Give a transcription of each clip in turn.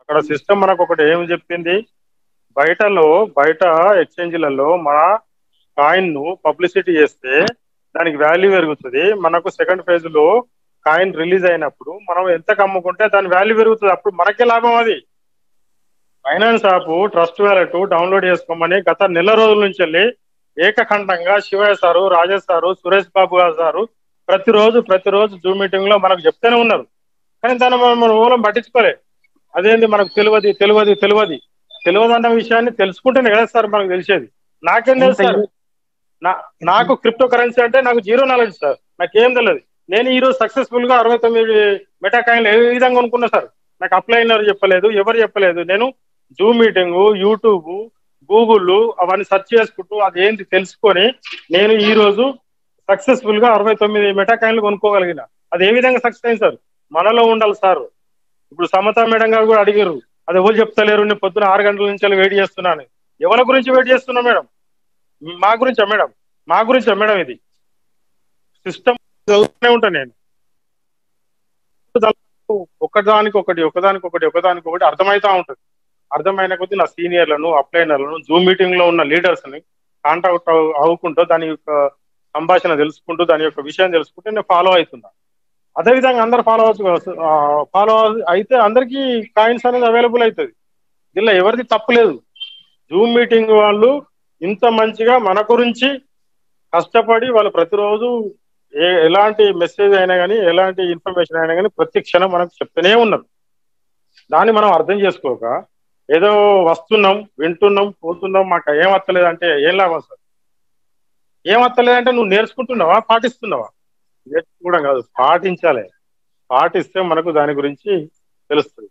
అక్కడ సిస్టమ్ మనకు ఒకటి ఏమి చెప్పింది బయటలో బయట ఎక్స్చేంజ్లలో మన కాయిన్ ను పబ్లిసిటీ చేస్తే దానికి వాల్యూ పెరుగుతుంది మనకు సెకండ్ ఫేజ్ లో కాయిన్ రిలీజ్ అయినప్పుడు మనం ఎంత అమ్ముకుంటే దాని వాల్యూ పెరుగుతుంది అప్పుడు మనకే లాభం అది finance app trust wallet download చేసుకోమని గత నెల రోజుల నుంచి వెళ్ళి ఏకఖండంగా శివయ్య సారు రాజేష్ సారు సురేష్ బాబు గారు సారు ప్రతిరోజు ప్రతిరోజు జూమ్ మీటింగ్ లో మనకు చెప్తూనే ఉన్నారు కానీ దాన్ని మనం మన మూలం పట్టించుకోలే అదేంటి మనకు తెలియదు తెలియదు తెలియదు తెలియదు అన్న విషయాన్ని తెలుసుకుంటేనే కదా సార్ మనకు తెలిసేది నాకేం తెలుసు సార్ నా- నాకు క్రిప్టో కరెన్సీ అంటే నాకు జీరో నాలెడ్జ్ సార్ నాకేం తెలియదు నేను ఈ రోజు సక్సెస్ఫుల్ గా అరవై తొమ్మిది మెటా కాయిన్లు ఏ విధంగా కొనుక్కున్నా సార్ నాకు అప్లై అయినారు చెప్పలేదు ఎవరు చెప్పలేదు నేను జూమ్ మీటింగ్ యూట్యూబ్ గూగుల్ అవన్నీ సెర్చ్ చేసుకుంటూ అది ఏంటి తెలుసుకొని నేను ఈ రోజు సక్సెస్ఫుల్ గా అరవై తొమ్మిది మెటా కాయిన్లు కొనుక్కోగలిగిన అది ఏ విధంగా సక్సెస్ అయింది సార్ మనలో ఉండాలి సార్ ఇప్పుడు సమతా మేడం గారు కూడా అడిగారు అది ఎవరు చెప్తలేరు నేను పొద్దున ఆరు గంటల నుంచి వెయిట్ చేస్తున్నాను ఎవరి గురించి వెయిట్ చేస్తున్నా మేడం మా గురించా మేడం మా గురించా మేడం ఇది సిస్టమ్ చదువుతూనే ఉంటాను నేను ఒకదానికి ఒకటి ఒకదానికి ఒకటి ఒకదానికి ఒకటి అర్థమైతా ఉంటుంది అర్థమైన కొద్దీ నా సీనియర్లను అప్లైనర్లను జూమ్ మీటింగ్ లో ఉన్న లీడర్స్ ని కాంటాక్ట్ అవ్వుకుంటూ దాని యొక్క సంభాషణ తెలుసుకుంటూ దాని యొక్క విషయం తెలుసుకుంటూ నేను ఫాలో అవుతున్నా అదే విధంగా అందరు ఫాలో అవచ్చు ఫాలో అయితే అందరికీ కాయిన్స్ అనేది అవైలబుల్ అవుతుంది దీనిలో ఎవరిది తప్పులేదు జూమ్ మీటింగ్ వాళ్ళు ఇంత మంచిగా మన గురించి కష్టపడి వాళ్ళు ప్రతిరోజు ఏ ఎలాంటి మెసేజ్ అయినా కానీ ఎలాంటి ఇన్ఫర్మేషన్ అయినా కానీ ప్రతి క్షణం మనకు చెప్తూనే ఉన్నారు దాన్ని మనం అర్థం చేసుకోక ఏదో వస్తున్నాం వింటున్నాం పోతున్నాం మాకు ఏం వస్తలేదు అంటే ఏం లాభం సార్ ఏం వస్తలేదంటే నువ్వు నేర్చుకుంటున్నావా పాటిస్తున్నావా నేర్చుకోవడం కాదు పాటించాలి పాటిస్తే మనకు దాని గురించి తెలుస్తుంది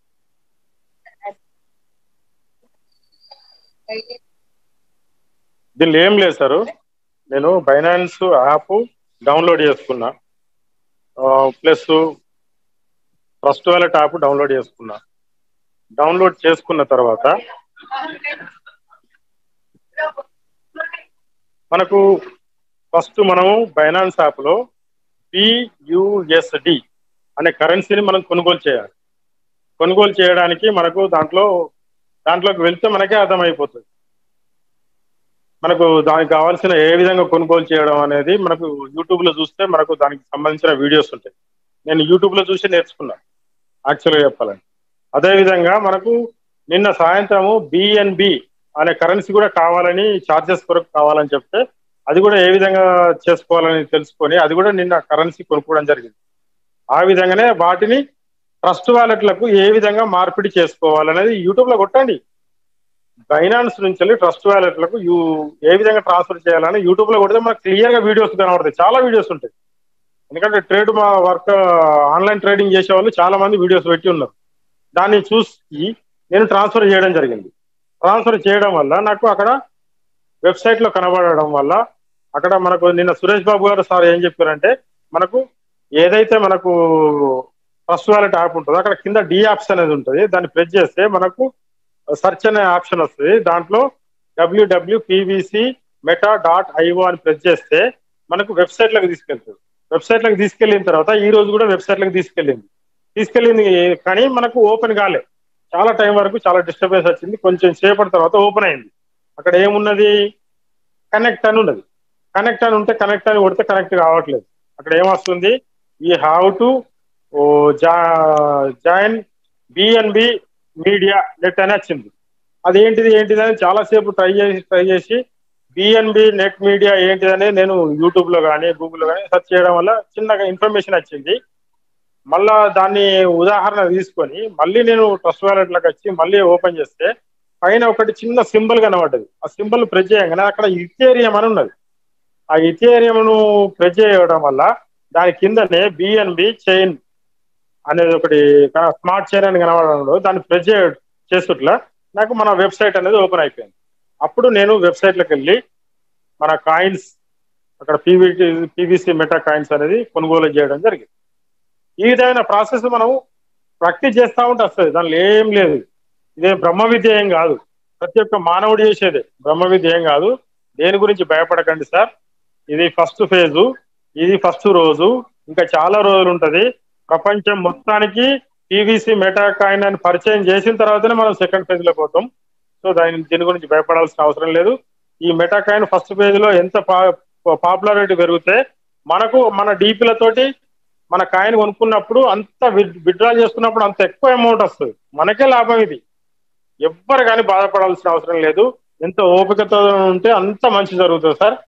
దీనిలో ఏం లేదు సార్ నేను బైనాన్స్ యాప్ డౌన్లోడ్ చేసుకున్నా plus trust wallet app download చేసుకున్నా డౌన్లోడ్ చేసుకున్న తర్వాత మనకు ఫస్ట్ మనము బైనాన్స్ యాప్ లో బియుఎస్డి అనే కరెన్సీని మనం కొనుగోలు చేయాలి కొనుగోలు చేయడానికి మనకు దాంట్లో దాంట్లోకి వెళ్తే మనకే అర్థమైపోతుంది మనకు దానికి కావాల్సిన ఏ విధంగా కొనుగోలు చేయడం అనేది మనకు యూట్యూబ్ లో చూస్తే మనకు దానికి సంబంధించిన వీడియోస్ ఉంటాయి నేను యూట్యూబ్ లో చూసి నేర్చుకున్నా యాక్చువల్గా చెప్పాలని అదే విధంగా మనకు నిన్న సాయంత్రము బిఎన్బి అనే కరెన్సీ కూడా కావాలని చార్జెస్ కొరకు కావాలని చెప్తే అది కూడా ఏ విధంగా చేసుకోవాలని తెలుసుకొని అది కూడా నిన్న కరెన్సీ కొనుక్కోవడం జరిగింది ఆ విధంగానే వాటిని ట్రస్ట్ వాలెట్లకు ఏ విధంగా మార్పిడి చేసుకోవాలనేది యూట్యూబ్ లో కొట్టండి బైనాన్స్ నుంచి వెళ్ళి ట్రస్ట్ వాలెట్లకు యూ ఏ విధంగా ట్రాన్స్ఫర్ చేయాలని యూట్యూబ్ లో కొడితే మనకు క్లియర్ గా వీడియోస్ కనబడతాయి చాలా వీడియోస్ ఉంటాయి ఎందుకంటే ట్రేడ్ మా వర్క్ ఆన్లైన్ ట్రేడింగ్ చేసే వాళ్ళు చాలా మంది వీడియోస్ పెట్టి ఉన్నారు దాన్ని చూసి నేను ట్రాన్స్ఫర్ చేయడం జరిగింది ట్రాన్స్ఫర్ చేయడం వల్ల నాకు అక్కడ వెబ్సైట్ లో కనబడడం వల్ల అక్కడ మనకు నిన్న సురేష్ బాబు గారు సార్ ఏం చెప్పారంటే మనకు ఏదైతే మనకు ఫస్ట్ వాలెట్ యాప్ ఉంటుందో అక్కడ కింద డి యాప్స్ అనేది ఉంటుంది దాన్ని ప్రెస్ చేస్తే మనకు సెర్చ్ అనే ఆప్షన్ వస్తుంది దాంట్లో WWW PVC meta dot IO అని ప్రెస్ చేస్తే మనకు వెబ్సైట్ లకు తీసుకెళ్తుంది వెబ్సైట్ లకు తీసుకెళ్లిన తర్వాత ఈ రోజు కూడా వెబ్సైట్ లకు తీసుకెళ్ళింది తీసుకెళ్ళింది కానీ మనకు ఓపెన్ కాలే చాలా టైం వరకు చాలా డిస్టర్బెన్స్ వచ్చింది కొంచెం సేపటి తర్వాత ఓపెన్ అయింది అక్కడ ఏమున్నది కనెక్ట్ అని ఉన్నది కనెక్ట్ అని ఉంటే కనెక్ట్ అని కొడితే కనెక్ట్ కావట్లేదు అక్కడ ఏమొస్తుంది ఈ have to join BNB media net అని వచ్చింది అదేంటిది ఏంటిది అని చాలాసేపు ట్రై చేసి ట్రై చేసి బిఎన్బి నెట్ మీడియా ఏంటిదని నేను యూట్యూబ్ లో కానీ గూగుల్లో కానీ సెర్చ్ చేయడం వల్ల చిన్నగా ఇన్ఫర్మేషన్ వచ్చింది మళ్ళా దాన్ని ఉదాహరణ తీసుకొని మళ్ళీ నేను ట్రస్ట్ వ్యాలెట్లోకి వచ్చి మళ్ళీ ఓపెన్ చేస్తే పైన ఒకటి చిన్న సింబల్ కనబడ్డది ఆ సింబల్ ప్రెస్ చేయగానే అక్కడ ఇథేరియం అని ఉన్నది ఆ ఇథేరియంను ప్రెస్ చేయడం వల్ల దాని కిందనే బిఎన్బి చైన్ అనేది ఒకటి స్మార్ట్ చైన్ అని కనబడడంలో దాన్ని ప్రెస్ చేస్తుట్లా నాకు మన వెబ్సైట్ అనేది ఓపెన్ అయిపోయింది అప్పుడు నేను వెబ్సైట్లోకి వెళ్ళి మన కాయిన్స్ అక్కడ పీవీటీ పీవీసీ మెటా కాయిన్స్ అనేది కొనుగోలు చేయడం జరిగింది ఈ విధమైన ప్రాసెస్ మనం ప్రాక్టీస్ చేస్తూ ఉంటే వస్తుంది దానిలో ఏం లేదు ఇదే బ్రహ్మ విద్య ఏం కాదు ప్రతి ఒక్క మానవుడు చేసేదే బ్రహ్మ విద్య ఏం కాదు దేని గురించి భయపడకండి సార్ ఇది ఫస్ట్ ఫేజు ఇది ఫస్ట్ రోజు ఇంకా చాలా రోజులు ఉంటది ప్రపంచం మొత్తానికి టీవీసీ మెటా కాయిన్ అని పరిచయం చేసిన తర్వాతనే మనం సెకండ్ ఫేజ్ లో పోతాం సో దాని దీని గురించి భయపడాల్సిన అవసరం లేదు ఈ మెటా కాయిన్ ఫస్ట్ పేజ్ లో ఎంత పాపులారిటీ పెరిగితే మనకు మన డీపీలతోటి మన కాయిన్ కొనుక్కున్నప్పుడు అంత విత్డ్రా చేసుకున్నప్పుడు అంత ఎక్కువ అమౌంట్ వస్తుంది మనకే లాభం ఇది ఎవ్వరు కానీ బాధపడాల్సిన అవసరం లేదు ఎంత ఓపికతో ఉంటే అంత మంచి జరుగుతుంది సార్